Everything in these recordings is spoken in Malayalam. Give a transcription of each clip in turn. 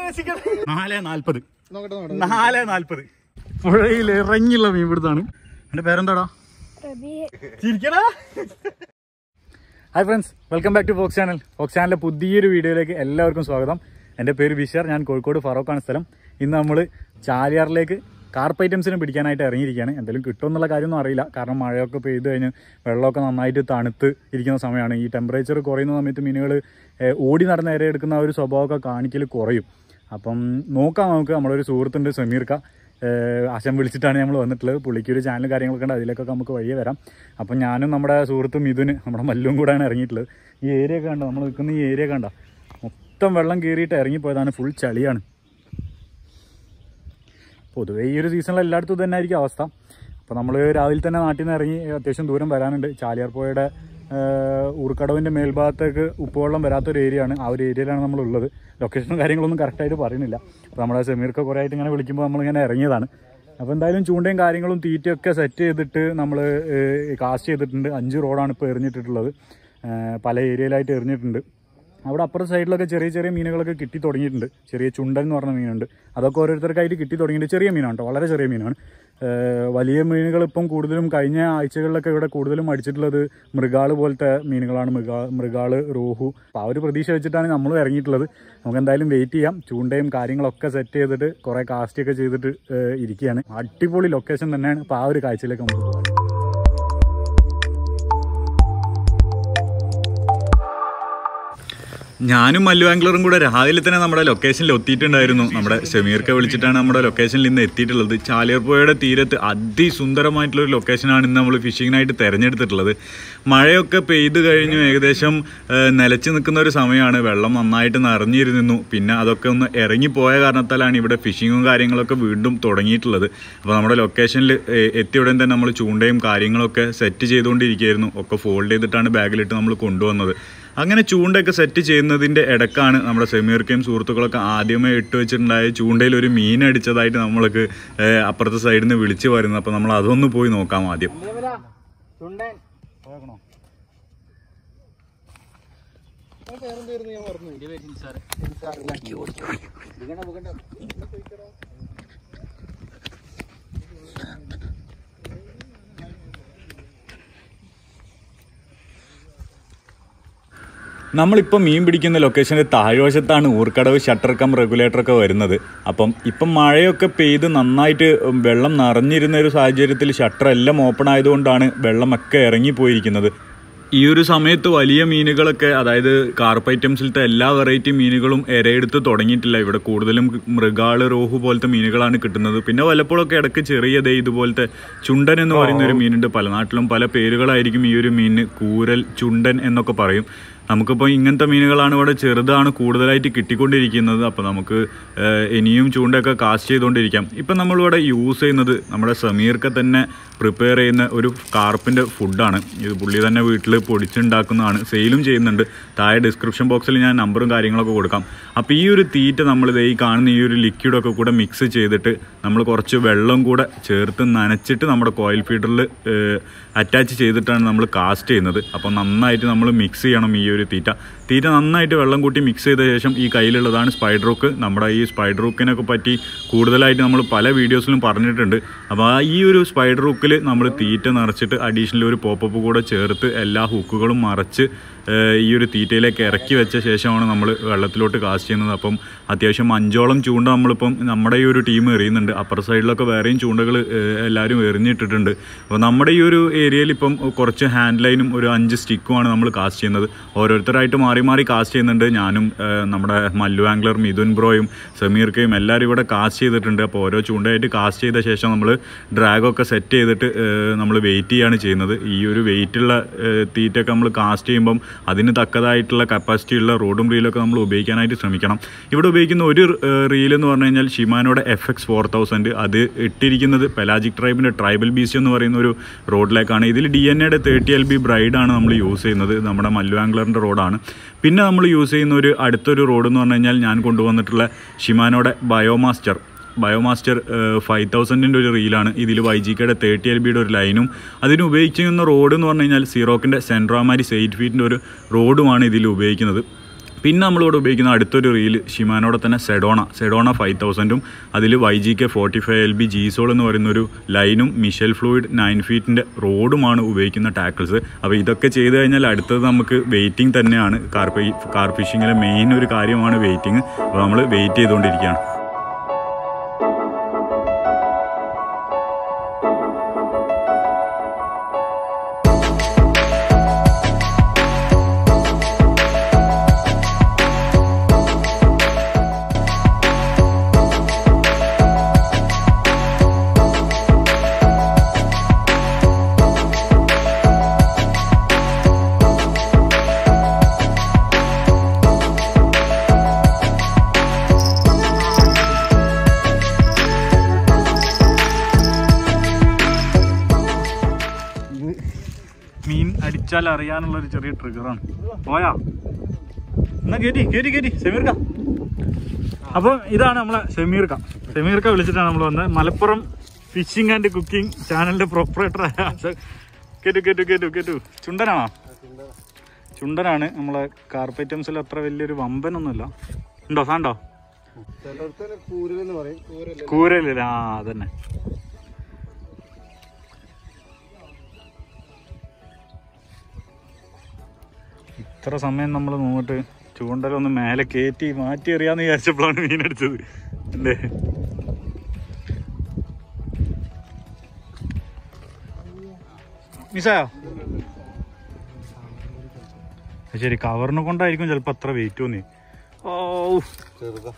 നാല് നാല്പത് നോക്കട്ടെ നോക്കട്ടെ നാല് നാല്പത് പുഴയിൽ ഇറങ്ങിയുള്ള മീൻ പിടുത്താണ് എന്റെ പേരെന്താടാ ചിരിക്കടാ hi friends welcome back to Fox channel Fox ചാനലിലെ പുതിയൊരു വീഡിയോയിലേക്ക് എല്ലാവർക്കും സ്വാഗതം എൻ്റെ പേര് വിശാർ ഞാൻ കോഴിക്കോട് ഫറോക്കാണ് സ്ഥലം ഇന്ന് നമ്മൾ ചാലിയാറിലേക്ക് കാർപ്പ് ഐറ്റംസിനെ പിടിക്കാനായിട്ട് ഇറങ്ങിയിരിക്കുകയാണ് എന്തെങ്കിലും കിട്ടുമെന്നുള്ള കാര്യമൊന്നും അറിയില്ല കാരണം മഴയൊക്കെ പെയ്ത് കഴിഞ്ഞ് വെള്ളമൊക്കെ നന്നായിട്ട് തണുത്ത് ഇരിക്കുന്ന സമയമാണ് ഈ ടെമ്പറേച്ചർ കുറയുന്ന സമയത്ത് മീനുകൾ ഓടി നടന്ന് ഇര എടുക്കുന്ന ആ ഒരു സ്വഭാവമൊക്കെ കാണിക്കൽ കുറയും അപ്പം നോക്കാം നമുക്ക് നമ്മളൊരു സുഹൃത്തുണ്ട് സമീർക്ക ഏഹ് ആശം വിളിച്ചിട്ടാണ് നമ്മൾ വന്നിട്ടുള്ളത് പുള്ളിക്ക് ഒരു ചാനൽ കാര്യങ്ങളൊക്കെ ഉണ്ട് അതിലേക്കൊക്കെ നമുക്ക് വഴിയെ വരാം അപ്പം ഞാനും നമ്മുടെ സുഹൃത്തും മിഥുന് നമ്മുടെ മല്ലും കൂടെയാണ് ഇറങ്ങിയിട്ടുള്ളത് ഈ ഏരിയ ഒക്കെ കണ്ടോ നമ്മൾ നിൽക്കുന്ന ഈ ഏരിയ കണ്ട മൊത്തം വെള്ളം കയറിയിട്ട് ഇറങ്ങിപ്പോയതാണ് ഫുൾ ചളിയാണ് പൊതുവേ ഈ ഒരു സീസണിൽ എല്ലായിടത്തും ഇത് തന്നെ ആയിരിക്കും അവസ്ഥ അപ്പോൾ നമ്മൾ രാവിലെ തന്നെ നാട്ടിൽ നിന്ന് ഇറങ്ങി അത്യാവശ്യം ദൂരം വരാനുണ്ട് ചാലിയാർപ്പുഴയുടെ ഊർക്കടവിൻ്റെ മേൽഭാഗത്തേക്ക് ഉപ്പുവെള്ളം വരാത്തൊരു ഏരിയ ആണ് ആ ഒരു ഏരിയയിലാണ് നമ്മളുള്ളത് ലൊക്കേഷനും കാര്യങ്ങളൊന്നും കറക്റ്റായിട്ട് പറയുന്നില്ല അപ്പോൾ നമ്മുടെ സെമീർക്ക് കുറേ ആയിട്ട് ഇങ്ങനെ വിളിക്കുമ്പോൾ നമ്മളിങ്ങനെ ഇറങ്ങിയതാണ് അപ്പോൾ എന്തായാലും ചൂണ്ടയും കാര്യങ്ങളും തീറ്റയൊക്കെ സെറ്റ് ചെയ്തിട്ട് നമ്മൾ കാസ്റ്റ് ചെയ്തിട്ടുണ്ട് അഞ്ച് റോഡാണ് ഇപ്പോൾ എറിഞ്ഞിട്ടിട്ടുള്ളത് ഏഹ് പല ഏരിയയിലായിട്ട് എറിഞ്ഞിട്ടുണ്ട് അവിടെ അപ്പുറം സൈഡിലൊക്കെ ചെറിയ ചെറിയ മീനുകളൊക്കെ കിട്ടി തുടങ്ങിയിട്ടുണ്ട് ചെറിയ ചുണ്ടൻ എന്ന് പറഞ്ഞ മീനുണ്ട് അതൊക്കെ ഓരോരുത്തർക്കായിട്ട് കിട്ടി തുടങ്ങിയിട്ടുണ്ട് ചെറിയ മീനാണ് കേട്ടോ വളരെ ചെറിയ മീനാണ് ഏഹ് വലിയ മീനുകൾ ഇപ്പം കൂടുതലും കഴിഞ്ഞ ആഴ്ചകളിലൊക്കെ ഇവിടെ കൂടുതലും അടിച്ചിട്ടുള്ളത് മൃഗാള് പോലത്തെ മീനുകളാണ് മൃഗാ മൃഗാള് റോഹു അപ്പോൾ ആ ഒരു പ്രതീക്ഷ വെച്ചിട്ടാണ് നമ്മൾ ഇറങ്ങിയിട്ടുള്ളത് നമുക്ക് എന്തായാലും വെയിറ്റ് ചെയ്യാം ചൂണ്ടയും കാര്യങ്ങളൊക്കെ സെറ്റ് ചെയ്തിട്ട് കുറേ കാസ്റ്റ് ഒക്കെ ചെയ്തിട്ട് ഏഹ് ഇരിക്കുകയാണ് അടിപൊളി ലൊക്കേഷൻ തന്നെയാണ് അപ്പോൾ ആ ഒരു കാഴ്ചയിലേക്ക് നമുക്ക് പോകാം ഞാനും മല്ലു ആംഗ്ലറും കൂടെ രാവിലെ തന്നെ നമ്മുടെ ലൊക്കേഷനിൽ എത്തിയിട്ടുണ്ടായിരുന്നു നമ്മുടെ ഷമീർക്കെ വിളിച്ചിട്ടാണ് നമ്മുടെ ലൊക്കേഷനിൽ ഇന്ന് എത്തിയിട്ടുള്ളത് ചാലിയർപ്പുഴയുടെ തീരത്ത് അതിസുന്ദരമായിട്ടുള്ള ഒരു ലൊക്കേഷനാണ് ഇന്ന് നമ്മൾ ഫിഷിങ്ങിനായിട്ട് തിരഞ്ഞെടുത്തിട്ടുള്ളത് മഴയൊക്കെ പെയ്ത് കഴിഞ്ഞു ഏകദേശം ഏഹ്, നിലച്ച് നിൽക്കുന്ന ഒരു സമയമാണ് വെള്ളം നന്നായിട്ട് നിറഞ്ഞിരുന്നു പിന്നെ അതൊക്കെ ഒന്ന് ഇറങ്ങിപ്പോയ കാരണത്താലാണ് ഇവിടെ ഫിഷിങ്ങും കാര്യങ്ങളൊക്കെ വീണ്ടും തുടങ്ങിയിട്ടുള്ളത് അപ്പോൾ നമ്മുടെ ലൊക്കേഷനിൽ എത്തിയ ഉടൻ തന്നെ നമ്മൾ ചൂണ്ടയും കാര്യങ്ങളൊക്കെ സെറ്റ് ചെയ്തുകൊണ്ടിരിക്കുകയായിരുന്നു ഒക്കെ ഫോൾഡ് ചെയ്തിട്ടാണ് ബാഗിലിട്ട് നമ്മൾ കൊണ്ടുവന്നത് അങ്ങനെ ചൂണ്ടയൊക്കെ സെറ്റ് ചെയ്യുന്നതിൻ്റെ ഇടക്കാണ് നമ്മുടെ സെമീർക്കയും സുഹൃത്തുക്കളൊക്കെ ആദ്യമേ ഇട്ട് വെച്ചിട്ടുണ്ടായ ചൂണ്ടയിൽ ഒരു മീൻ അടിച്ചതായിട്ട് നമ്മൾക്ക് ഏഹ്, അപ്പുറത്തെ സൈഡിൽ നിന്ന് വിളിച്ചു വരുന്നത് അപ്പോൾ നമ്മൾ അതൊന്ന് പോയി നോക്കാം ആദ്യം ആ പേരെന്തായിരുന്നു ഞാൻ മറന്നു നമ്മളിപ്പോൾ മീൻ പിടിക്കുന്ന ലൊക്കേഷൻ്റെ താഴ്വശത്താണ് ഊർക്കടവ് ഷട്ടർ കം റെഗുലേറ്റർ ഒക്കെ വരുന്നത് അപ്പം ഇപ്പം മഴയൊക്കെ പെയ്ത് നന്നായിട്ട് വെള്ളം നിറഞ്ഞിരുന്ന ഒരു സാഹചര്യത്തിൽ ഷട്ടർ എല്ലാം ഓപ്പൺ ആയതുകൊണ്ടാണ് വെള്ളമൊക്കെ ഇറങ്ങിപ്പോയിരിക്കുന്നത് ഈ ഒരു സമയത്ത് വലിയ മീനുകളൊക്കെ അതായത് കാർപ്പ് ഐറ്റംസിലത്തെ എല്ലാ വെറൈറ്റി മീനുകളും ഇരയെടുത്ത് തുടങ്ങിയിട്ടില്ല ഇവിടെ കൂടുതലും മൃഗാള് റോഹു പോലത്തെ മീനുകളാണ് കിട്ടുന്നത് പിന്നെ വല്ലപ്പോഴൊക്കെ ഇടയ്ക്ക് ചെറിയതേ ഇതുപോലത്തെ ചുണ്ടൻ എന്ന് പറയുന്ന ഒരു മീനുണ്ട് പല നാട്ടിലും പല പേരുകളായിരിക്കും ഈ ഒരു മീനിന് കൂരൽ ചുണ്ടൻ എന്നൊക്കെ പറയും നമുക്കിപ്പോൾ ഇങ്ങനത്തെ മീനുകളാണ് ഇവിടെ ചെറുതാണ് കൂടുതലായിട്ട് കിട്ടിക്കൊണ്ടിരിക്കുന്നത് അപ്പോൾ നമുക്ക് ഏഹ്, ഇനിയും ചൂണ്ടയൊക്കെ കാസ്റ്റ് ചെയ്തുകൊണ്ടിരിക്കാം ഇപ്പം നമ്മളിവിടെ യൂസ് ചെയ്യുന്നത് നമ്മുടെ സമീർക്കെ തന്നെ പ്രിപ്പയർ ചെയ്യുന്ന ഒരു കാർപ്പിൻ്റെ ഫുഡാണ് ഇത് പുള്ളി തന്നെ വീട്ടിൽ പൊടിച്ചുണ്ടാക്കുന്നതാണ് സെയിലും ചെയ്യുന്നുണ്ട് താഴെ ഡിസ്ക്രിപ്ഷൻ ബോക്സിൽ ഞാൻ നമ്പറും കാര്യങ്ങളൊക്കെ കൊടുക്കാം അപ്പോൾ ഈ ഒരു തീറ്റ നമ്മളിത് ഈ കാണുന്ന ഈ ഒരു ലിക്വിഡൊക്കെ കൂടെ മിക്സ് ചെയ്തിട്ട് നമ്മൾ കുറച്ച് വെള്ളം കൂടെ ചേർത്ത് നനച്ചിട്ട് നമ്മുടെ കോയിൽ ഫീഡറിൽ അറ്റാച്ച് ചെയ്തിട്ടാണ് നമ്മൾ കാസ്റ്റ് ചെയ്യുന്നത് അപ്പോൾ നന്നായിട്ട് നമ്മൾ മിക്സ് ചെയ്യണം ഈ ഒരു തീറ്റ തീറ്റ നന്നായിട്ട് വെള്ളം കൂട്ടി മിക്സ് ചെയ്ത ശേഷം ഈ കയ്യിലുള്ളതാണ് സ്പൈഡർ റോക്ക് നമ്മുടെ ഈ സ്പൈഡർ റോക്കിനൊക്കെ പറ്റി കൂടുതലായിട്ട് നമ്മൾ പല വീഡിയോസിലും പറഞ്ഞിട്ടുണ്ട് അപ്പോൾ ആ ഈ ഒരു സ്പൈഡർ ഹുക്കിൽ നമ്മൾ തീറ്റ നിറച്ചിട്ട് അഡീഷണൽ ഒരു പോപ്പപ്പ് കൂടെ ചേർത്ത് എല്ലാ ഹുക്കുകളും മറച്ച് ഏഹ്, ഈ ഒരു തീറ്റയിലേക്ക് ഇറക്കി വെച്ച ശേഷമാണ് നമ്മൾ വെള്ളത്തിലോട്ട് കാസ്റ്റ് ചെയ്യുന്നത് അപ്പം അത്യാവശ്യം അഞ്ചോളം ചൂണ്ട നമ്മളിപ്പം നമ്മുടെ ഈ ഒരു ടീം എറിയുന്നുണ്ട് അപ്പർ സൈഡിലൊക്കെ വേറെയും ചൂണ്ടകൾ എല്ലാവരും എറിഞ്ഞിട്ടിട്ടുണ്ട് അപ്പോൾ നമ്മുടെ ഈ ഒരു ഏരിയയിൽ ഇപ്പം കുറച്ച് ഹാൻഡ് ലൈനും ഒരു അഞ്ച് സ്റ്റിക്കുമാണ് നമ്മൾ കാസ്റ്റ് ചെയ്യുന്നത് ഓരോരുത്തരായിട്ട് മാറി മാറി കാസ്റ്റ് ചെയ്യുന്നുണ്ട് ഞാനും ഏഹ്, നമ്മുടെ മല്ലു ആംഗ്ലർ മിഥുൻ ബ്രോയും സമീർക്കയും എല്ലാവരും ഇവിടെ കാസ്റ്റ് ചെയ്തിട്ടുണ്ട് അപ്പോൾ ഓരോ ചൂണ്ടയായിട്ട് കാസ്റ്റ് ചെയ്ത ശേഷം നമ്മൾ ഡ്രാഗൊക്കെ സെറ്റ് ചെയ്തിട്ട് നമ്മൾ വെയിറ്റ് ചെയ്യാണ് ചെയ്യുന്നത് ഈ ഒരു വെയിറ്റുള്ള തീറ്റൊക്കെ നമ്മൾ കാസ്റ്റ് ചെയ്യുമ്പം അതിന് തക്കതായിട്ടുള്ള കപ്പാസിറ്റി ഉള്ള റോഡും റീലൊക്കെ നമ്മൾ ഉപയോഗിക്കാനായിട്ട് ശ്രമിക്കണം ഇവിടെ ഉപയോഗിക്കുന്ന ഒരു റീൽ എന്ന് പറഞ്ഞു കഴിഞ്ഞാൽ ഷിമാനോയുടെ എഫ് എക്സ് ഫോർ തൗസൻഡ് അത് ഇട്ടിരിക്കുന്നത് പെലാജിക് ട്രൈബിൻ്റെ ട്രൈബൽ ബീച്ച് എന്ന് പറയുന്ന ഒരു റോഡിലേക്കാണ് ഇതിൽ ഡി എൻ എയുടെ തേർട്ടി എൽ ബി ബ്രൈഡാണ് നമ്മൾ യൂസ് ചെയ്യുന്നത് നമ്മുടെ മല്ലു ആംഗ്ലറിൻ്റെ റോഡാണ് പിന്നെ നമ്മൾ യൂസ് ചെയ്യുന്ന ഒരു അടുത്തൊരു റോഡ് എന്ന് പറഞ്ഞു കഴിഞ്ഞാൽ ഞാൻ കൊണ്ടുവന്നിട്ടുള്ള ഷിമാനോയുടെ ബയോമാസ്റ്റർ ബയോമാസ്റ്റർ ഫൈവ് തൗസൻഡിൻ്റെ ഒരു റീലാണ് ഇതിൽ വൈ ജി കെയുടെ തേർട്ടി എൽ ബിയുടെ ഒരു ലൈനും അതിന് ഉപയോഗിക്കുന്ന റോഡ് എന്ന് പറഞ്ഞു കഴിഞ്ഞാൽ സീറോക്കിൻ്റെ സെൻട്രോമാരിസ് എയ്റ്റ് ഫീറ്റിൻ്റെ ഒരു റോഡുമാണ് ഇതിൽ ഉപയോഗിക്കുന്നത് പിന്നെ നമ്മളിവിടെ ഉപയോഗിക്കുന്ന അടുത്തൊരു റീൽ ഷിമാനോടെ തന്നെ സെഡോണ സെഡോണ ഫൈവ് തൗസൻഡും അതിൽ Y G K forty five L B ജീസോൾ എന്ന് പറയുന്നൊരു ലൈനും മിഷൽ ഫ്ലൂയിഡ് നയൻ ഫീറ്റിൻ്റെ റോഡുമാണ് ഉപയോഗിക്കുന്ന ടാക്കിൾസ് അപ്പോൾ ഇതൊക്കെ ചെയ്ത് കഴിഞ്ഞാൽ അടുത്തത് നമുക്ക് വെയിറ്റിംഗ് തന്നെയാണ് കാർ കാർ ഫിഷിങ്ങിലെ മെയിൻ ഒരു കാര്യമാണ് വെയിറ്റിംഗ് അപ്പോൾ നമ്മൾ വെയിറ്റ് ചെയ്തുകൊണ്ടിരിക്കുകയാണ് മീൻ അടിച്ചാൽ അറിയാനുള്ള ഒരു ചെറിയ ട്രിഗറാണ് പോയാ എന്നാ കേറ്റി കേറ്റി കേറ്റി സെമീർക്ക അപ്പം ഇതാണ് നമ്മളെ സെമീർക്ക സെമീർക്ക വിളിച്ചിട്ടാണ് നമ്മൾ വന്നത് മലപ്പുറം ഫിഷിംഗ് ആൻഡ് കുക്കിംഗ് ചാനലിന്റെ പ്രൊപ്പറേറ്റർ കേട്ടു കേട്ടു കേട്ടു കേട്ടു ചുണ്ടനാണോ ചുണ്ടനാണ് നമ്മളെ കാർപ്പറ്റംസിൽ അത്ര വലിയൊരു വമ്പനൊന്നുമില്ല ഉണ്ടോ സാണ്ടോ ചിലടത്ത് കൂരലെന്ന് പറയും കൂരല് കൂരല്ലേ ആ അതന്നെ ഇത്ര സമയം നമ്മൾ നോക്കിട്ട് ചൂണ്ടലൊന്ന് മേലെ കയറ്റി മാറ്റി എറിയാന്ന് വിചാരിച്ചപ്പോഴാണ് മീനടിച്ചത് അല്ലേ മിസ്സായോ അത് ശരി കവറിനെ കൊണ്ടായിരിക്കും ചിലപ്പോ അത്ര വെയിറ്റ് തോന്നി ഓ ചെറുതാ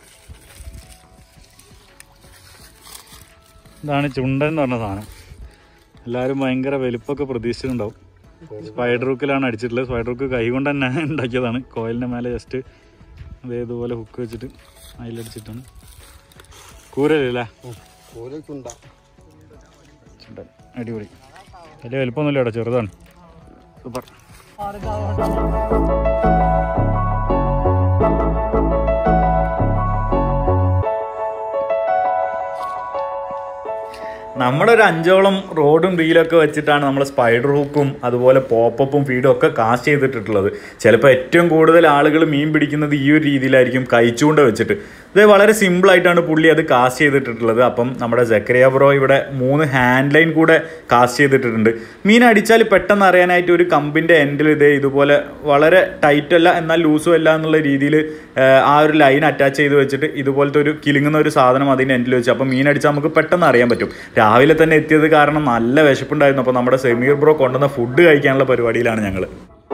ഇതാണ് ചുണ്ടൻ എന്ന് പറഞ്ഞ സാധനം എല്ലാവരും ഭയങ്കര വലുപ്പമൊക്കെ പ്രതീക്ഷിച്ചിട്ടുണ്ടാവും സ്പൈഡർ ഹുക്കിലാണ് അടിച്ചിട്ടുള്ളത് സ്പൈഡർ ഹുക്ക് കൈ കൊണ്ട് തന്നെ ഉണ്ടാക്കിയതാണ് കോയിലിൻ്റെ മേലെ ജസ്റ്റ് അതേ ഇതുപോലെ ഹുക്ക് വെച്ചിട്ട് അതിലടിച്ചിട്ടാണ് കൂരല്ലേ കൂരൽ ചുണ്ട ചുണ്ടൻ അടിപൊളി വലിയ വലുപ്പമൊന്നുമില്ല കേട്ടോ ചെറുതാണ് സൂപ്പർ നമ്മുടെ ഒരു അഞ്ചോളം റോഡും റീലൊക്കെ വെച്ചിട്ടാണ് നമ്മൾ സ്പൈഡർ ഹുക്കും അതുപോലെ പോപ്പപ്പും ഫീഡും ഒക്കെ കാസ്റ്റ് ചെയ്തിട്ടുള്ളത് ചിലപ്പോൾ ഏറ്റവും കൂടുതൽ ആളുകൾ മീൻ പിടിക്കുന്നത് ഈ ഒരു രീതിയിലായിരിക്കും കൈച്ചൂണ്ട വെച്ചിട്ട് ഇത് വളരെ സിമ്പിളായിട്ടാണ് പുള്ളി അത് കാസ്റ്റ് ചെയ്തിട്ടുള്ളത് അപ്പം നമ്മുടെ ജക്കരിയ ബ്രോ ഇവിടെ മൂന്ന് ഹാൻഡ് ലൈൻ കൂടെ കാസ്റ്റ് ചെയ്തിട്ടുണ്ട് മീൻ അടിച്ചാൽ പെട്ടെന്ന് അറിയാനായിട്ട് ഒരു കമ്പിൻ്റെ എൻഡിൽ ഇതേ ഇതുപോലെ വളരെ ടൈറ്റ് അല്ല എന്നാൽ ലൂസും അല്ല എന്നുള്ള രീതിയിൽ ആ ഒരു ലൈൻ അറ്റാച്ച് ചെയ്ത് വെച്ചിട്ട് ഇതുപോലത്തെ ഒരു കിലുങ്ങുന്ന ഒരു സാധനം അതിൻ്റെ എൻഡിൽ വെച്ച് അപ്പോൾ മീൻ അടിച്ചാൽ നമുക്ക് പെട്ടെന്ന് അറിയാൻ പറ്റും രാവിലെ തന്നെ എത്തിയത് കാരണം നല്ല വിശപ്പുണ്ടായിരുന്നു അപ്പോൾ നമ്മുടെ സെമീർ ബ്രോ കൊണ്ടുവന്ന ഫുഡ് കഴിക്കാനുള്ള പരിപാടിയിലാണ് ഞങ്ങൾ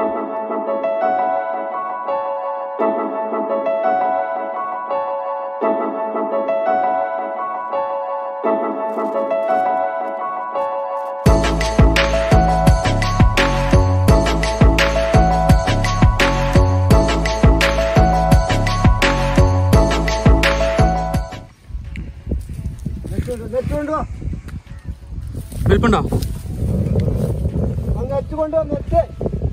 നെറ്റ് കൊണ്ടുവാ വലിപ്പുണ്ടോ അങ്ങ് നെറ്റ് കൊണ്ടുവാ നെറ്റ്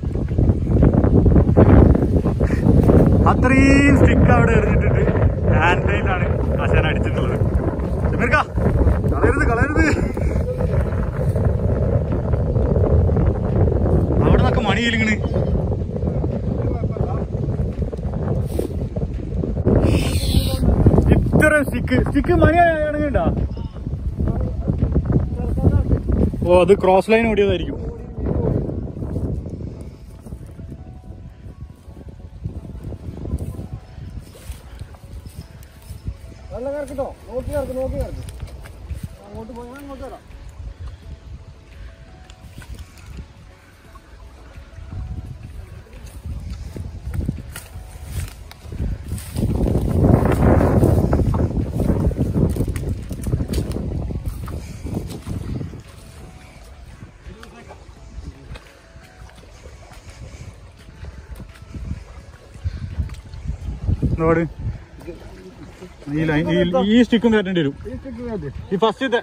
അത്രയും സ്റ്റിക്ക് അവിടെ എറിഞ്ഞിട്ടിട്ട് ഹാൻഡ് ലൈനിലാണ് ആശാൻ അടിച്ചിട്ടുള്ളത് സെമീർക്ക കളയരുത് കളയരുത് അവിടെ നിന്നൊക്കെ മണിയിലിങ്ങനെ ഇത്ര സ്റ്റിക്ക് സ്റ്റിക്ക് മണി ആണെങ്കിണ്ടോ ഓ അത് ക്രോസ് ലൈൻ ഓടിയതായിരിക്കും നല്ല കറക്കിട്ടോ നോക്കി കറക്ക് നോക്കി കറക്ക് അങ്ങോട്ട് പോയാൽ അങ്ങോട്ട് വരാം നോട് ഈ ലൈൻ ഈ- ഈ സ്റ്റിക്കും കയറ്റേണ്ടി വരും ഈ stick കയറ്റ്. ഈ ഫസ്റ്റത്തെ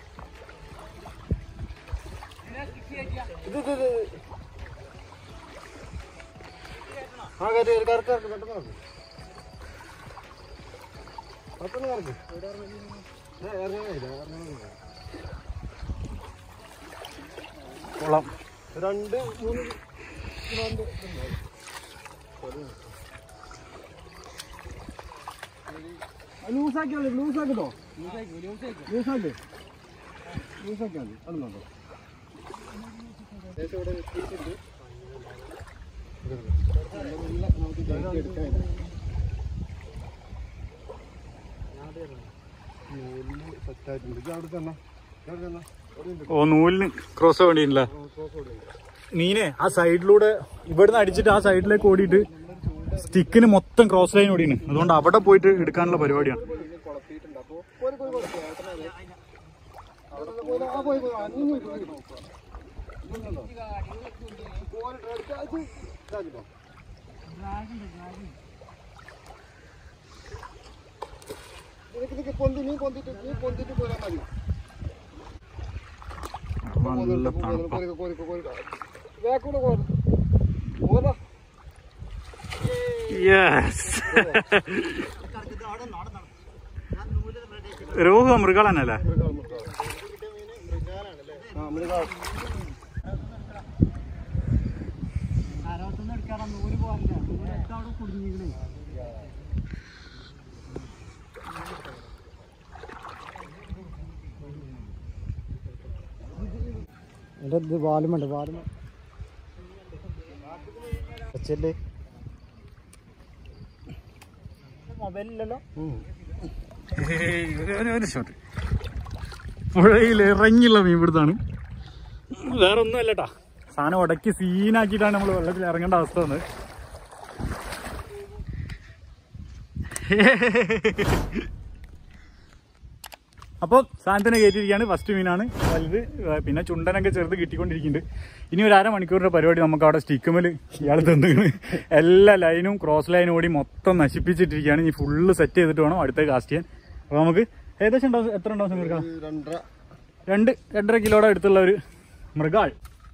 ഇത് ഇത് ഇത് ആ കയറ്റി കയറ്റി, കറക്ക് കറക്ക് പെട്ടെന്ന് കറക്ക് പെട്ടെന്ന് കറക്ക് ഏ, ഇറങ്ങുന്നില്ല, ഇറങ്ങുന്നില്ല. കൊള്ളാം രണ്ട് മൂന്ന് കിലോന്റെ ഇതുണ്ട്. ലൂസാക്കിയാൽ മതി ലൂസാക്കിട്ടോ ലൂസാക്കി ലൂസാക്കിയാൽ മതി അത് നോട്ടോ ഓ നൂലിന് ക്രോസ് വേണ്ടിയില്ല മീനെ ആ സൈഡിലൂടെ ഇവിടുന്ന് അടിച്ചിട്ട് ആ സൈഡിലേക്ക് ഓടിയിട്ട് സ്റ്റിക്കിന് മൊത്തം ക്രോസ് ലൈൻ ഓടിയാണ് അതുകൊണ്ട് അവിടെ പോയിട്ട് എടുക്കാനുള്ള പരിപാടിയാണ് പൊന്തി നീ പൊന്തിട്ട് നീ പൊന്തിട്ട് പോയാൽ മതി നല്ല തണുപ്പാ കോരിക്കോ കോരിക്കോ കോരിക്കോ വേക്കൂടെ കോര കോരാ യെസ് രോഗ മൃഗാളനല്ലേ ആ മൃഗാ എൻ്റെ ഇത് വാലുമുണ്ട് വാലുമ വെച്ചല്ലേ മൊബൈലില്ലല്ലോ പുഴയിൽ ഇറങ്ങിയുള്ള മീൻപിടുത്താണ് വേറെ ഒന്നും അല്ലട്ടാ സാധനം ഉടക്കി സീനാക്കിയിട്ടാണ് നമ്മൾ വെള്ളത്തിൽ ഇറങ്ങേണ്ട അവസ്ഥ വന്നത് അപ്പോൾ സാധനത്തിനെ കയറ്റിയിരിക്കുകയാണ് ഫസ്റ്റ് മീനാണ് വലുത് ഏർ പിന്നെ ചുണ്ടനൊക്കെ ചെറുത് കിട്ടിക്കൊണ്ടിരിക്കുന്നുണ്ട് ഇനി ഒരു അരമണിക്കൂറിന്റെ പരിപാടി നമുക്ക് അവിടെ സ്റ്റിക്കുമൽ ഇയാൾ തന്നിരുന്നു എല്ലാ ലൈനും ക്രോസ് ലൈനും കൂടി മൊത്തം നശിപ്പിച്ചിട്ടിരിക്കുകയാണ് ഇനി ഫുള്ള് സെറ്റ് ചെയ്തിട്ട് വേണം അടുത്ത കാസ്റ്റ് ചെയ്യാൻ അപ്പോൾ നമുക്ക് ഏകദേശം ഉണ്ടാവും എത്ര ഉണ്ടാവും സമീർക്കാം രണ്ടര രണ്ട് രണ്ടര കിലോയുടെ അടുത്തുള്ള ഒരു മൃഗാൾ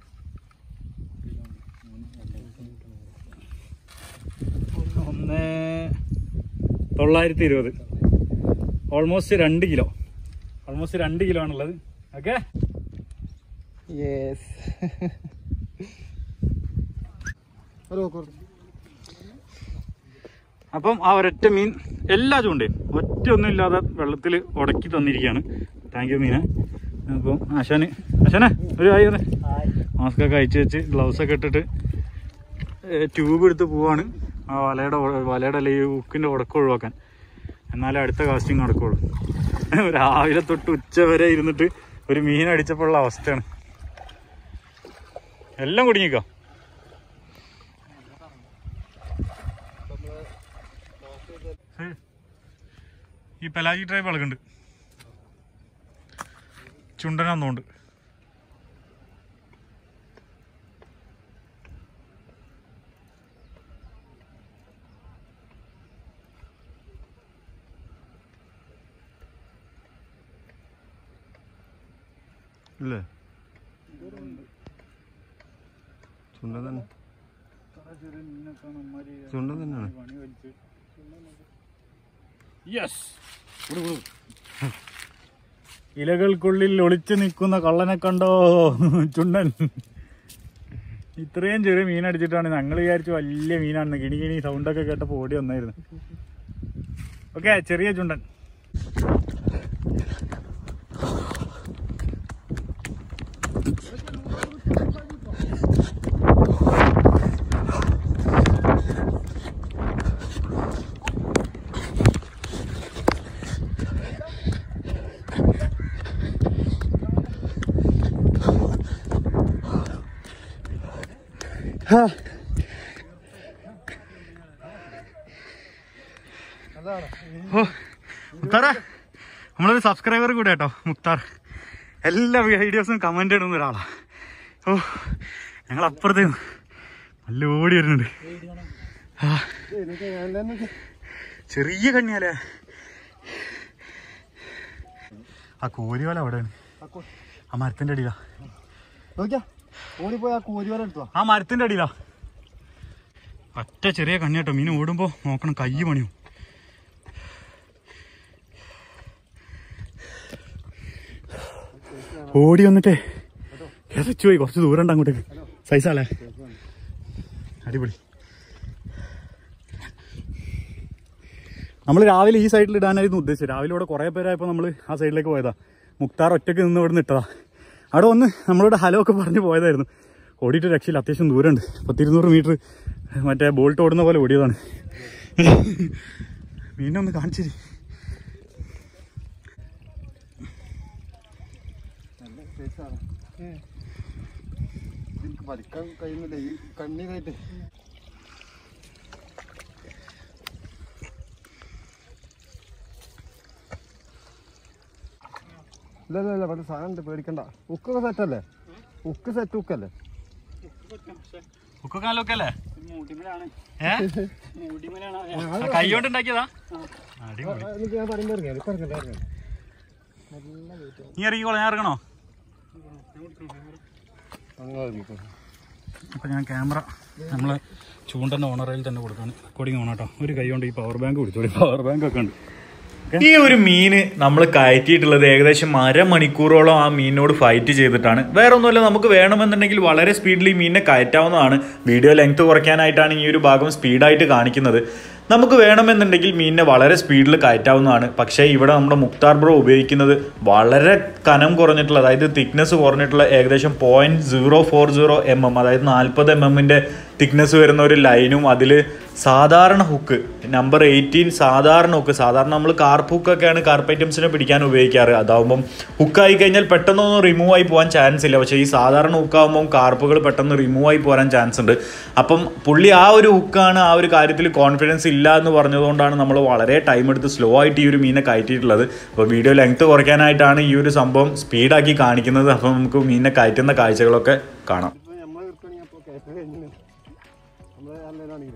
ഒന്ന് തൊള്ളായിരത്തി ഇരുപത് ഓൾമോസ്റ്റ് രണ്ട് കിലോ ഓൾമോസ്റ്റ് രണ്ട് കിലോ ആണുള്ളത് ഓക്കെ യെസ് ഹലോ കുറച്ച് അപ്പം ആ ഒരൊറ്റ മീൻ എല്ലാ ചൂണ്ടയും ഒറ്റ ഒന്നും ഇല്ലാതെ വെള്ളത്തിൽ ഉടക്കി തന്നിരിക്കുകയാണ് താങ്ക് യു മീനെ അപ്പം ആശാന് ആശാനെ ഒരു കാര്യം തന്നെ മാസ്ക് ഒക്കെ അയച്ചു വെച്ച് ഗ്ലൗസ് ഒക്കെ ഇട്ടിട്ട് ട്യൂബ് എടുത്ത് പോവാണ് ആ വലയുടെ ഉ- വലയുടെ അല്ലെങ്കിൽ ഉക്കിന്റെ ഉടക്കം ഒഴിവാക്കാൻ എന്നാലേ അടുത്ത കാസ്റ്റിംഗ് നടക്കുള്ളൂ രാവിലെ തൊട്ട് ഉച്ച വരെ ഇരുന്നിട്ട് ഒരു മീൻ അടിച്ചപ്പോഴുള്ള അവസ്ഥയാണ് എല്ലാം കുടുങ്ങിക്കോ ഈ പെലാജി ട്രൈബ് ഇളകുണ്ട് ചുണ്ടനാന്നോണ്ട് ഇല്ലേ ചുണ്ട തന്നെ ചുണ്ട തന്നെയാണ് യെസ് ഇലകൾക്കുള്ളിൽ ഒളിച്ചു നിൽക്കുന്ന കള്ളനെ കണ്ടോ ചുണ്ടൻ ഇത്രയും ചെറിയ മീൻ അടിച്ചിട്ടാണ് ഞങ്ങൾ വിചാരിച്ചു വലിയ മീനാണെന്ന് കിണി കിണി സൗണ്ടൊക്കെ കേട്ടപ്പോൾ ഓടി വന്നായിരുന്നു ഓക്കെ ചെറിയ ചുണ്ടൻ ഓ മുക്താറ നമ്മളൊരു സബ്സ്ക്രൈബർ കൂടെ കേട്ടോ മുക്താർ എല്ലാ വീഡിയോസും കമന്റ് ഇടുന്ന ഒരാളാ ഓ ഞങ്ങൾ അപ്പുറത്ത് നല്ല ഓടി വരുന്നുണ്ട് ആ, ചെറിയ കണ്ണിയാലേ ആ കോരിവല അവിടെയാണ് ആ മരത്തിന്റെ അടിയിലാ നോക്കിയാ ഓടിപ്പോയി ആ കോരിവര എടുത്തോ ആ മരത്തിന്റെ അടിയിലാ ഒറ്റ ചെറിയ കണ്ണിയാട്ടോ മീൻ ഓടുമ്പോ നോക്കണം കൈ പണിയും ഓടി വന്നിട്ടേ കിതച്ചു പോയി കുറച്ച് ദൂരം ഉണ്ട് അങ്ങോട്ടേക്ക് സൈസാലേ അടിപൊളി നമ്മൾ രാവിലെ ഈ സൈഡിൽ ഇടാനായിരുന്നു ഉദ്ദേശിച്ചത് രാവിലെ ഇവിടെ കുറേ പേരായപ്പോൾ നമ്മൾ ആ സൈഡിലേക്ക് പോയതാ മുക്താർ ഒറ്റയ്ക്ക് നിന്ന് ഇവിടെ നിന്ന് ഇട്ടതാ അവിടെ വന്ന് നമ്മളോട് ഹലോ ഒക്കെ പറഞ്ഞ് പോയതായിരുന്നു ഓടിയിട്ട് രക്ഷയില്ല അത്യാവശ്യം ദൂരമുണ്ട് പത്തിരുന്നൂറ് മീറ്റർ മറ്റേ ബോൾട്ട് ഓടുന്ന പോലെ ഓടിയതാണ് മീനെ ഒന്ന് കാണിച്ചിരി നല്ല സൈസാണ് എനിക്ക് വലിക്കാൻ കഴിയുന്നില്ല ഈ കണ്ണീരായിട്ട് ഇല്ല ഇല്ല ഇല്ല ഇവിടെ സാധനം ഉണ്ട് പേടിക്കണ്ട ഉക്കൊക്കെ സെറ്റല്ലേ ഉക്ക് സെറ്റ് ഉക്കല്ലേ ഉക്കൊക്കെ അല്ലേ കൈ കൊണ്ട് ഉണ്ടാക്കിയതാ അടിപൊളി എനിക്ക് ഞാൻ പറയുമ്പോൾ ഇറങ്ങിയാൽ ഇപ്പം ഇറങ്ങണ്ട ഇറങ്ങണ്ട നീ ഇറങ്ങിക്കോളാം ഞാൻ ഇറങ്ങണോ അങ്ങനെ ഇറങ്ങിക്കോ അപ്പോൾ ഞാൻ ക്യാമറ നമ്മളെ ചൂണ്ടൻ്റെ ഓണറയിൽ തന്നെ കൊടുക്കാണ് റെക്കോർഡിങ് ഓൺ കേട്ടോ ഒരു കൈ കൊണ്ട് ഈ പവർ ബാങ്ക് പിടിച്ചോളി പവർ ബാങ്ക് ഒക്കെ ഉണ്ട് ഈ ഒരു മീന് നമ്മൾ കയറ്റിയിട്ടുള്ളത് ഏകദേശം അരമണിക്കൂറോളം ആ മീനിനോട് ഫൈറ്റ് ചെയ്തിട്ടാണ് വേറെ ഒന്നുമല്ല നമുക്ക് വേണമെന്നുണ്ടെങ്കിൽ വളരെ സ്പീഡിൽ ഈ മീനിനെ കയറ്റാവുന്നതാണ് വീഡിയോ ലെങ്ത് കുറയ്ക്കാനായിട്ടാണ് ഈ ഒരു ഭാഗം സ്പീഡായിട്ട് കാണിക്കുന്നത് നമുക്ക് വേണമെന്നുണ്ടെങ്കിൽ മീനിനെ വളരെ സ്പീഡിൽ കയറ്റാവുന്നതാണ് പക്ഷേ ഇവിടെ നമ്മുടെ മുക്താർ ബ്രോ ഉപയോഗിക്കുന്നത് വളരെ കനം കുറഞ്ഞിട്ടുള്ള അതായത് തിക്നെസ് കുറഞ്ഞിട്ടുള്ള ഏകദേശം point zero four zero M M അതായത് നാൽപ്പത് എം എമ്മിൻ്റെ തിക്നെസ് വരുന്ന ഒരു ലൈനും അതിൽ സാധാരണ ഹുക്ക് നമ്പർ എയ്റ്റീൻ സാധാരണ ഹുക്ക് സാധാരണ നമ്മൾ കാർപ്പ് ഹുക്കൊക്കെയാണ് കാർപ്പ് ഐറ്റംസിനെ പിടിക്കാൻ ഉപയോഗിക്കാറ് അതാവുമ്പം ഹുക്കായി കഴിഞ്ഞാൽ പെട്ടെന്നൊന്നും റിമൂവ് ആയി പോകാൻ ചാൻസ് ഇല്ല പക്ഷേ ഈ സാധാരണ ഹുക്കാവുമ്പം കാർപ്പുകൾ പെട്ടെന്ന് റിമൂവ് ആയി പോരാൻ ചാൻസ് ഉണ്ട് അപ്പം പുള്ളി ആ ഒരു ഹുക്കാണ് ആ ഒരു കാര്യത്തിൽ കോൺഫിഡൻസ് ഇല്ല എന്ന് പറഞ്ഞതുകൊണ്ടാണ് നമ്മൾ വളരെ ടൈം എടുത്ത് സ്ലോ ആയിട്ട് ഈ ഒരു മീനെ കയറ്റിയിട്ടുള്ളത് അപ്പോൾ വീഡിയോ ലെങ്ത് കുറയ്ക്കാനായിട്ടാണ് ഈ ഒരു സംഭവം സ്പീഡാക്കി കാണിക്കുന്നത് അപ്പം നമുക്ക് മീനിനെ കയറ്റുന്ന കാഴ്ചകളൊക്കെ കാണാം ഇപ്പൊ നമ്മളെ എടുക്കുകയാണെങ്കിൽ അപ്പോൾ കയറ്റം കഴിഞ്ഞു നമ്മളെ നല്ലതാണെങ്കിൽ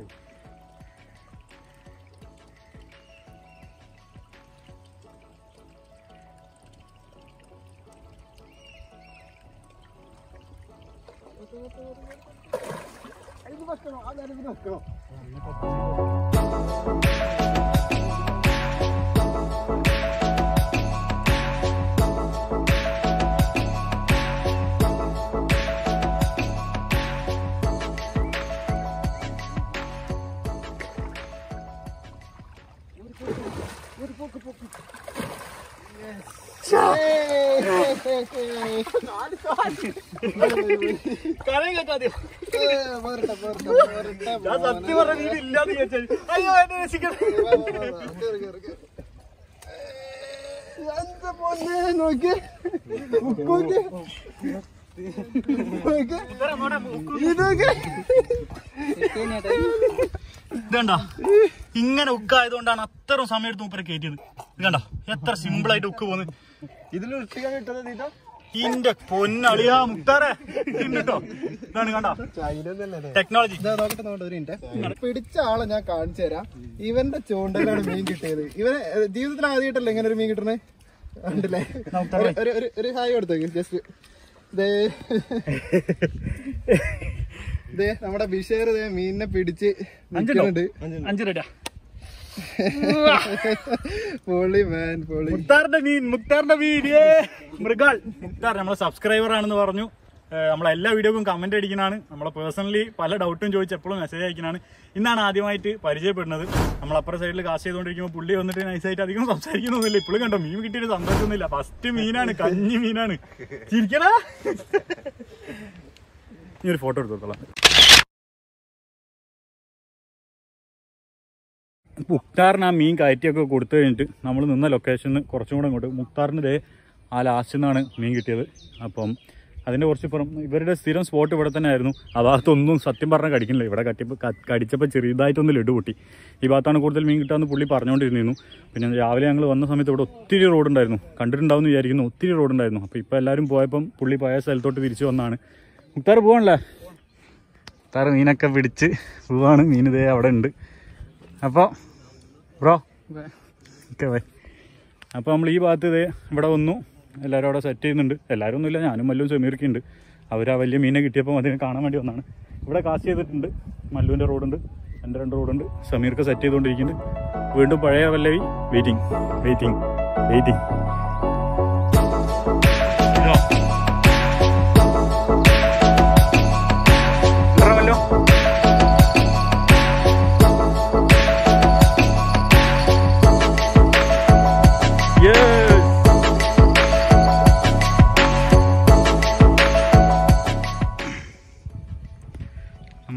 വെക്കണോ ആ നേരത്തിന് വെക്കണോ എന്താ പൊന്നെ നോക്കി നോക്കി ഇതൊക്കെ ഇതണ്ട ഇങ്ങനെ ഉക്ക് ആയതുകൊണ്ടാണ് അത്ര സമയം എടുത്ത് മൂപ്പരെ കയറ്റിയത് ഇത് കണ്ടോ എത്ര സിമ്പിൾ ആയിട്ട് ഉക്ക് പോകുന്നത് ഇതിൽ വൃത്തിക്കാൻ കിട്ടുന്നത് നീട്ടോ ഇന്റെ പൊന്നളിയാ മുക്താറെ ഇട്ടോ ഇതാണ് കണ്ടോ ചൈന തന്നെ ടെക്നോളജി ഇതാ നോക്കട്ടെ നോക്കട്ടെ ഒരു മിനിറ്റ് പിടിച്ച ആളെ ഞാൻ കാണിച്ചു തരാം ഇവന്റെ ചൂണ്ടയിലാണ് മീൻ കിട്ടിയത് ഇവന് ഏഹ്, ജീവിതത്തിൽ ആദ്യമായിട്ടല്ലേ ഇങ്ങനെ ഒരു മീൻ കിട്ടണേ ഉണ്ടല്ലേ ഒരു- ഒരു ഒരു- ഒരു ഹായ് കൊടുത്തേക്ക് ജസ്റ്റ് ദേ ദേ നമ്മുടെ ബിഷേർ ദേ മീനിനെ പിടിച്ച് നിൽക്കുന്നുണ്ട് അഞ്ചു റെഡിയാ പൊളി മാൻ പൊളി മുക്താറിന്റെ മീൻ മുക്താറിന്റെ മീൻ ഏ മൃഗാൾ മുക്താർ നമ്മളെ സബ്സ്ക്രൈബർ ആണെന്ന് പറഞ്ഞു ഏഹ് നമ്മളെ എല്ലാ വീഡിയോക്കും കമന്റ് അടിക്കുന്നതാണ് നമ്മളെ പേഴ്സണലി പല ഡൗട്ടും ചോദിച്ച് എപ്പോഴും മെസ്സേജ് അയക്കുന്നതാണ് ഇന്നാണ് ആദ്യമായിട്ട് പരിചയപ്പെടുന്നത് നമ്മൾ അപ്പുറം സൈഡിൽ കാശ് ചെയ്തുകൊണ്ടിരിക്കുമ്പോൾ പുള്ളി വന്നിട്ട് നൈസായിട്ട് അധികം സംസാരിക്കുന്നൊന്നുമില്ല ഇപ്പോഴും കണ്ടോ മീൻ കിട്ടിയിട്ട് സന്തോഷമൊന്നുമില്ല ഫസ്റ്റ് മീനാണ് കഞ്ഞി മീനാണ് ചിരിക്കടാ നീ ഒരു ഫോട്ടോ എടുത്തോളാം മുക്താറിന് ആ മീൻ കയറ്റിയൊക്കെ കൊടുത്തു കഴിഞ്ഞിട്ട് നമ്മൾ നിന്ന ലൊക്കേഷനിൽ കുറച്ചും കൂടെ ഇങ്ങോട്ട് മുക്താറിന് ദേ ആ ലാസ്റ്റിൽ നിന്നാണ് മീൻ കിട്ടിയത് അപ്പം അതിൻ്റെ കുറച്ച് പുറം ഇവരുടെ സ്ഥിരം സ്പോട്ട് ഇവിടെ തന്നെ ആയിരുന്നു ആ ഭാഗത്തൊന്നും സത്യം പറഞ്ഞാൽ കടിക്കുന്നില്ല ഇവിടെ കട്ടിപ്പോൾ കടിച്ചപ്പോൾ ചെറിയതായിട്ടൊന്ന് ലഡു പൊട്ടി ഈ ഭാഗത്താണ് കൂടുതൽ മീൻ കിട്ടാമെന്ന് പുള്ളി പറഞ്ഞുകൊണ്ടിരുന്നു പിന്നെ രാവിലെ ഞങ്ങൾ വന്ന സമയത്ത് ഇവിടെ ഒത്തിരി റോഡുണ്ടായിരുന്നു കണ്ടിട്ടുണ്ടാവുമെന്ന് വിചാരിക്കുന്നു ഒത്തിരി റോഡുണ്ടായിരുന്നു അപ്പോൾ ഇപ്പോൾ എല്ലാവരും പോയപ്പം പുള്ളി പോയ സ്ഥലത്തോട്ട് തിരിച്ചു വന്നാണ് മുക്താർ പോകണല്ലേ മുക്താർ മീനൊക്കെ പിടിച്ച് പോവാണ് മീൻ ഇതേ അവിടെ ഉണ്ട് അപ്പോൾ ബ്രോ ഓക്കെ ബൈ അപ്പോൾ നമ്മൾ ഈ ഭാഗത്ത് ഇതേ ഇവിടെ വന്നു എല്ലാവരും അവിടെ സെറ്റ് ചെയ്യുന്നുണ്ട് എല്ലാവരും ഒന്നുമില്ല ഞാനും മല്ലും സെമീർക്കും ഉണ്ട് അവർ ആ വലിയ മീനെ കിട്ടിയപ്പോൾ അതിനെ കാണാൻ വേണ്ടി വന്നാണ് ഇവിടെ കാസ്റ്റ് ചെയ്തിട്ടുണ്ട് മല്ലുവിൻ്റെ റോഡുണ്ട് എൻ്റെ രണ്ട് റോഡുണ്ട് സമീർക്ക് സെറ്റ് ചെയ്തുകൊണ്ടിരിക്കുന്നുണ്ട് വീണ്ടും പഴയ വല്ലവി വെയിറ്റിംഗ് വെയിറ്റിംഗ് വെയിറ്റിംഗ് മല്ലോ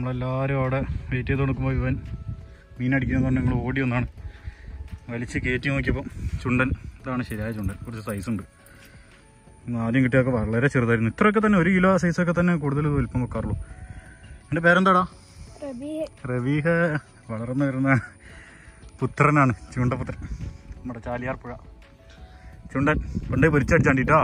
നമ്മളെല്ലാവരും അവിടെ വെയിറ്റ് ചെയ്ത് കൊടുക്കുമ്പോൾ ഇവൻ മീനടിക്കുന്നത് കൊണ്ട് ഞങ്ങൾ ഓടി ഒന്നാണ് വലിച്ച് കയറ്റി നോക്കിയപ്പോൾ ചുണ്ടൻ ഇതാണ് ശരിയായ ചുണ്ടൻ കുറച്ച് സൈസ് ഉണ്ട് ഇന്ന് ആദ്യം കിട്ടിയൊക്കെ വളരെ ചെറുതായിരുന്നു ഇത്രയൊക്കെ തന്നെ ഒരു കിലോ സൈസൊക്കെ തന്നെ കൂടുതൽ വലിപ്പം വെക്കാറുള്ളൂ എൻ്റെ പേരെന്താടാ റബീഹ വളർന്നു വരുന്ന പുത്രനാണ് ചൂണ്ടപുത്രൻ നമ്മുടെ ചാലിയാർ പുഴ ചുണ്ടൻ കൊണ്ടേ പൊരിച്ചടിച്ചാണ്ടിട്ടോ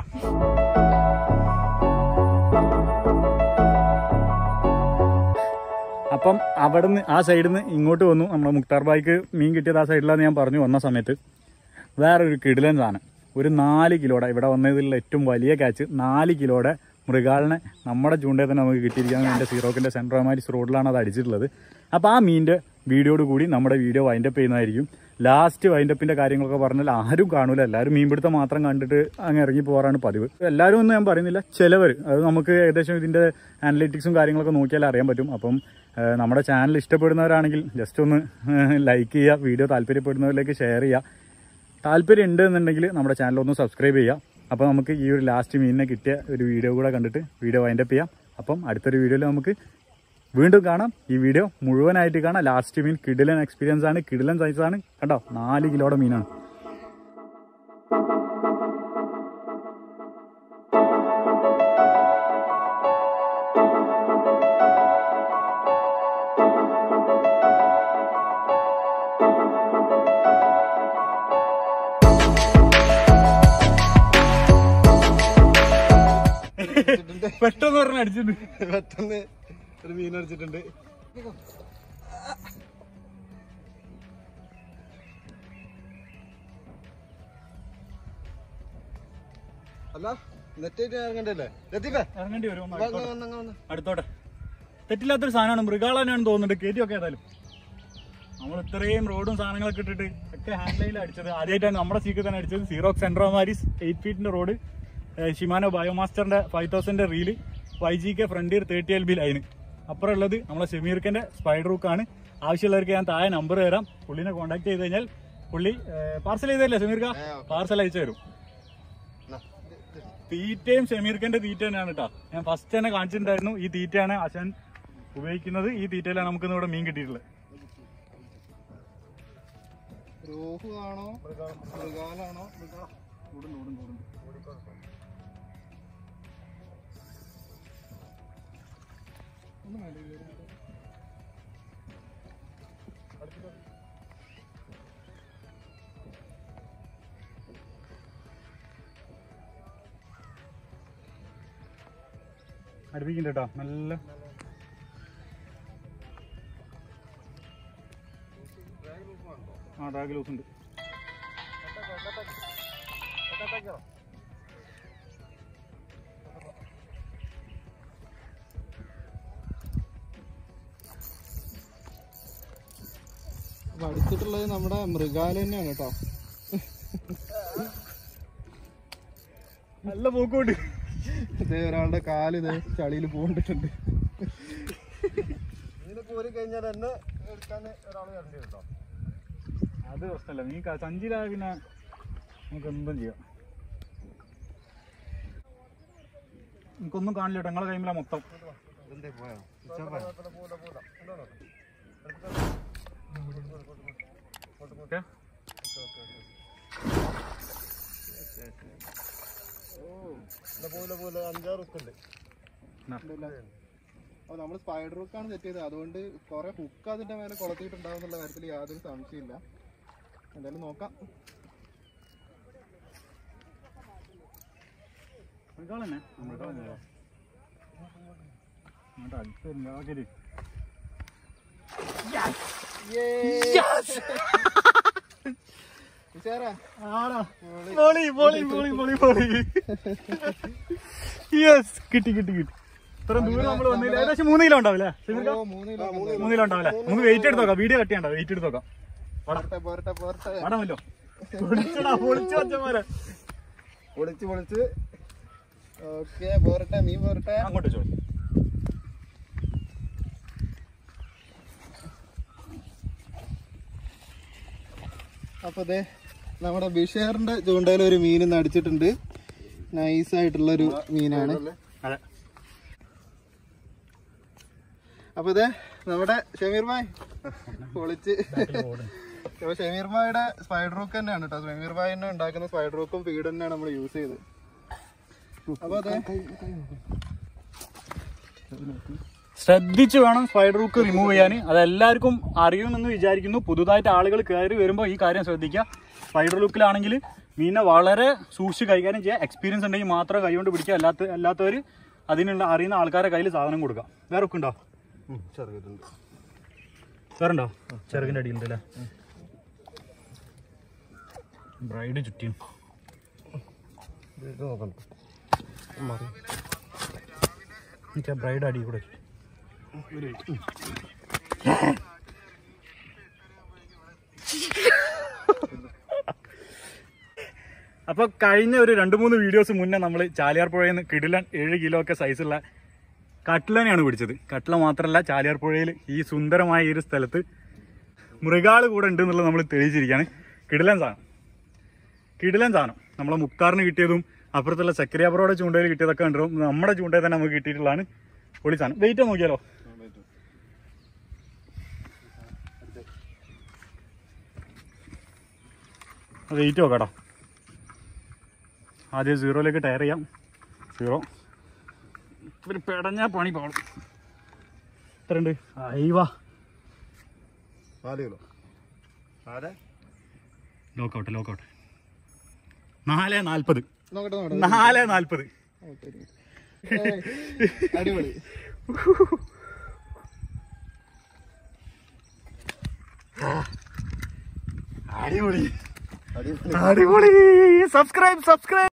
അപ്പം അവിടുന്ന് ആ സൈഡിൽ നിന്ന് ഇങ്ങോട്ട് വന്നു നമ്മുടെ മുക്താർ ബായിക്ക് മീൻ കിട്ടിയത് ആ സൈഡിലാന്ന് ഞാൻ പറഞ്ഞു വന്ന സമയത്ത് വേറൊരു കിടിലൻ സാധനം ഒരു നാല് കിലോയുടെ ഇവിടെ വന്നതിലുള്ള ഏറ്റവും വലിയ ക്യാച്ച് നാല് കിലോയുടെ മൃഗാളിനെ നമ്മുടെ ചൂണ്ടയിൽ തന്നെ നമുക്ക് കിട്ടിയിരിക്കുന്നത് എൻ്റെ സീറോക്കിൻ്റെ സെൻട്രൽ മാരിസ് റോഡിലാണ് അത് അടിച്ചിട്ടുള്ളത് അപ്പോൾ ആ മീനിൻ്റെ വീഡിയോയോട് കൂടി നമ്മുടെ വീഡിയോ വൈൻഡപ്പ് ചെയ്യുന്നതായിരിക്കും ലാസ്റ്റ് വൈൻഡപ്പിൻ്റെ കാര്യങ്ങളൊക്കെ പറഞ്ഞാൽ ആരും കാണൂല എല്ലാവരും മീൻപിടുത്തം മാത്രം കണ്ടിട്ട് അങ്ങ് ഇറങ്ങി പോകാറാണ് പതിവ് എല്ലാവരും ഒന്നും ഞാൻ പറയുന്നില്ല ചിലവർ അത് നമുക്ക് ഏകദേശം ഇതിൻ്റെ അനലിറ്റിക്സും കാര്യങ്ങളൊക്കെ നോക്കിയാൽ അറിയാൻ പറ്റും അപ്പം ഏഹ്, നമ്മുടെ ചാനൽ ഇഷ്ടപ്പെടുന്നവരാണെങ്കിൽ ജസ്റ്റ് ഒന്ന് ലൈക്ക് ചെയ്യുക വീഡിയോ താല്പര്യപ്പെടുന്നവരിലേക്ക് ഷെയർ ചെയ്യുക താല്പര്യം ഉണ്ട് എന്നുണ്ടെങ്കിൽ നമ്മുടെ ചാനൽ ഒന്ന് സബ്സ്ക്രൈബ് ചെയ്യുക അപ്പോൾ നമുക്ക് ഈ ഒരു ലാസ്റ്റ് മീനിനെ കിട്ടിയ ഒരു വീഡിയോ കൂടെ കണ്ടിട്ട് വീഡിയോ വൈൻഡപ്പ് ചെയ്യാം അപ്പം അടുത്തൊരു വീഡിയോയിൽ നമുക്ക് വീണ്ടും കാണാം ഈ വീഡിയോ മുഴുവനായിട്ട് കാണാം ലാസ്റ്റ് മീൻ കിടിലൻ എക്സ്പീരിയൻസ് ആണ് കിടിലൻ സൈസ് ആണ് കണ്ടോ നാല് കിലോയുടെ മീനാണ് പെട്ടെന്ന് പറഞ്ഞ അടിച്ചിട്ട് പെട്ടെന്ന് ഒരു മീൻ അടിച്ചിട്ടുണ്ട് അല്ല നെറ്റായിട്ട് ഇറങ്ങണ്ടല്ലേ ലത്തീഫേ ഇറങ്ങേണ്ടി വരും ഒന്ന് വാ, അടുത്തോട്ടെ. അങ്ങ് വന്ന്, അങ്ങ് വന്ന്. അടുത്തോട്ടെ തെറ്റില്ലാത്തൊരു സാധനമാണ് മൃഗാളനാണ് തോന്നുന്നുണ്ട് കയറ്റിയൊക്കെ ഏതായാലും നമ്മൾ ഇത്രയും റോഡും സാധനങ്ങളൊക്കെ ഇട്ടിട്ട് ഒക്കെ ഹാൻഡ്ലൈനിൽ അടിച്ചത് ആദ്യമായിട്ടാണ് നമ്മുടെ സീക്കിൽ തന്നെ അടിച്ചത് സീറോ സെൻട്രോ മാരിസ് എയ്റ്റ് ഫീറ്റിന്റെ റോഡ് ഷിമാനോ ബയോമാസ്റ്ററിന്റെ ഫൈവ് തൗസൻഡിന്റെ reel Y G K frontier thirty L B line അപ്പുറം ഉള്ളത് നമ്മളെ ഷമീർക്കന്റെ സ്പൈഡർ റൂക്കാണ് ആവശ്യമുള്ളവർക്ക് ഞാൻ താഴെ നമ്പർ തരാം പുള്ളിനെ കോൺടാക്ട് ചെയ്ത് കഴിഞ്ഞാൽ പുള്ളി പാർസൽ ചെയ്തല്ലേ ഷമീർക്ക പാർസൽ അയച്ചു തരും എന്നാ, ഇത്, ഇത്. തീറ്റയും ഷമീർക്കന്റെ തീറ്റ തന്നെയാണ് കേട്ടോ ഞാൻ ഫസ്റ്റ് തന്നെ കാണിച്ചിട്ടുണ്ടായിരുന്നു ഈ തീറ്റയാണ് അശാൻ ഉപയോഗിക്കുന്നത് ഈ തീറ്റയിലാണ് നമുക്ക് ഇവിടെ മീൻ കിട്ടിയിട്ടുള്ളത് രോഹു ആണോ മൃഗാലാണോ മൃഗാ അടുപ്പിക്കുന്നുണ്ട് കേട്ടോ നല്ല ആ ഡ്രാഗ് ലൂസ് ഉണ്ട് അപ്പൊ അടിച്ചിട്ടുള്ളത് നമ്മുടെ മൃഗാല തന്നെയാണ് കേട്ടോ നല്ല പോക്കുണ്ട് ഇതേ ഒരാളുടെ കാല് ഇതേ ചളിയിൽ പൂണ്ടിട്ടുണ്ട് ഇതിനെ പോരി കഴിഞ്ഞാൽ എന്നെ എടുക്കാൻ ഒരാൾ വരണ്ടി കേട്ടോ അത് പ്രശ്നമല്ല നീ ക- സഞ്ചിയിലാ പിന്നെ നമുക്ക് എന്തും ചെയ്യാം എനിക്കൊന്നും കാണില്ല കേട്ടോ നിങ്ങളെ കൈമില മൊത്തം എന്തേ പോയോ ഓക്കെ പോലെ പോലെ അഞ്ചാറ് ഉണ്ട് അപ്പൊ നമ്മൾ സ്പൈഡർ ഹുക്കാണ് സെറ്റ് ചെയ്തത് അതുകൊണ്ട് കുറെ ഹുക്ക് അതിന്റെ മേലെ കൊളത്തിയിട്ടുണ്ടാവും എന്നുള്ള കാര്യത്തിൽ യാതൊരു സംശയമില്ല എന്തായാലും നോക്കാം മൃഗാളന്നെ മൃഗാളന്നെ അങ്ങോട്ട് അടുത്ത് ഉണ്ടാക്കരുത് ഉഷാറാ പൊളി പൊളി പൊളി പൊളി പൊളി യെസ് കിട്ടി കിട്ടി കിട്ടി ഇത്ര ദൂരം നമ്മൾ വന്നില്ല ഏകദേശം മൂന്ന് കിലോ ഉണ്ടാവില്ലേ ഓ, മൂന്ന് കിലോ മൂന്ന് കിലോ ഉണ്ടാവില്ലേ നമുക്ക് വെയിറ്റ് എടുത്ത് നോക്കാം വീഡിയോ കട്ട് ചെയ്യണ്ട വെയിറ്റ് എടുത്ത് നോക്കാം പോരട്ടെ പോരട്ടെ പോരട്ടെ പാടാമല്ലോ പൊളിച്ചടാ പൊളിച്ചു വച്ചമാരെ പൊളിച്ച് പൊളിച്ച് ഓക്കെ പോരട്ടെ മീൻ പോരട്ടെ അങ്ങോട്ട് ചോദിച്ചു അപ്പൊ ദേ നമ്മുടെ ബിഷേറിന്റെ ചൂണ്ടയിൽ ഒരു മീൻ ഇന്ന് അടിച്ചിട്ടുണ്ട് നൈസ് ആയിട്ടുള്ള ഒരു മീനാണ് അതെ അപ്പൊ ഇതേ നമ്മുടെ ഷമീർ ഭായ് പൊളിച്ച് അപ്പൊ ഷമീർ ഭായിയുടെ സ്പൈഡർ റൂക്ക് തന്നെയാണ് കേട്ടോ ഷമീർ ഭായ് തന്നെ ഉണ്ടാക്കുന്ന സ്പൈഡർ റൂക്കും ഫീഡ് തന്നെയാണ് നമ്മൾ യൂസ് ചെയ്തത് അപ്പൊ അതെ ശ്രദ്ധിച്ച് വേണം സ്പൈഡർ ഹുക്ക് റിമൂവ് ചെയ്യാൻ അത് എല്ലാവർക്കും അറിയുമെന്ന് വിചാരിക്കുന്നു പുതുതായിട്ട് ആളുകൾ കയറി വരുമ്പോൾ ഈ കാര്യം ശ്രദ്ധിക്കുക സ്പൈഡർ ലുക്കിലാണെങ്കിൽ മീനെ വളരെ സൂക്ഷിച്ച് കൈകാര്യം ചെയ്യുക എക്സ്പീരിയൻസ് ഉണ്ടെങ്കിൽ മാത്രം കൈകൊണ്ട് പിടിക്കുക അല്ലാത്ത അല്ലാത്തവർ അതിനുള്ള അറിയുന്ന ആൾക്കാരെ കയ്യിൽ സാധനം കൊടുക്കാം വേറെ ഒക്കെ ഉണ്ടോ ചെറുതുണ്ട് വേറെ ഉണ്ടോ ചെറുകിൻ്റെ അടിയിലുണ്ട് അല്ലേ ബ്രൈഡ് ചുറ്റിയും എനിക്ക് ആ ബ്രൈഡ് അടി കൂടെ ചുറ്റി അപ്പൊ കഴിഞ്ഞ ഒരു രണ്ട് മൂന്ന് വീഡിയോസ് മുന്നേ നമ്മൾ ചാലിയാർ പുഴയിൽ നിന്ന് കിടിലൻ ഏഴ് കിലോ ഒക്കെ സൈസുള്ള കട്ട്ലനെയാണ് പിടിച്ചത് കട്ട്ല മാത്രമല്ല ചാലിയാർ പുഴയിൽ ഈ സുന്ദരമായ ഈ ഒരു സ്ഥലത്ത് മൃഗാള് കൂടെ ഉണ്ട് എന്നുള്ളത് നമ്മൾ തെളിയിച്ചിരിക്കുകയാണ് കിടിലൻ സാധനം കിടിലൻ സാധനം നമ്മളെ മുക്താറിന് കിട്ടിയതും അപ്പുറത്തുള്ള ചക്രിയാപുറയുടെ ചൂണ്ടയിൽ കിട്ടിയതൊക്കെ കണ്ടു നമ്മുടെ ചൂണ്ടയിൽ തന്നെ നമുക്ക് കിട്ടിയിട്ടുള്ളതാണ് പൊളി സാധനം വെയിറ്റ് നോക്കിയാലോ വെയിറ്റ് നോക്കാട്ടോ ആദ്യം സീറോയിലേക്ക് ടയർ ചെയ്യാം സീറോ ഇവര് പെടഞ്ഞാ പണി പാടും എത്രയുണ്ട് അയ്യവാ നാല് കിലോ ആരെ ലോക്കൗട്ട് ലോക്കൗട്ട് നാല് നാൽപ്പത് നോക്കട്ടെ നോക്കട്ടെ നാല് നാൽപ്പത് ഏയ്, അടിപൊളി അടിപൊളി അടിപൊളി അടിപൊളി സബ്സ്ക്രൈബ് സബ്സ്ക്രൈബ്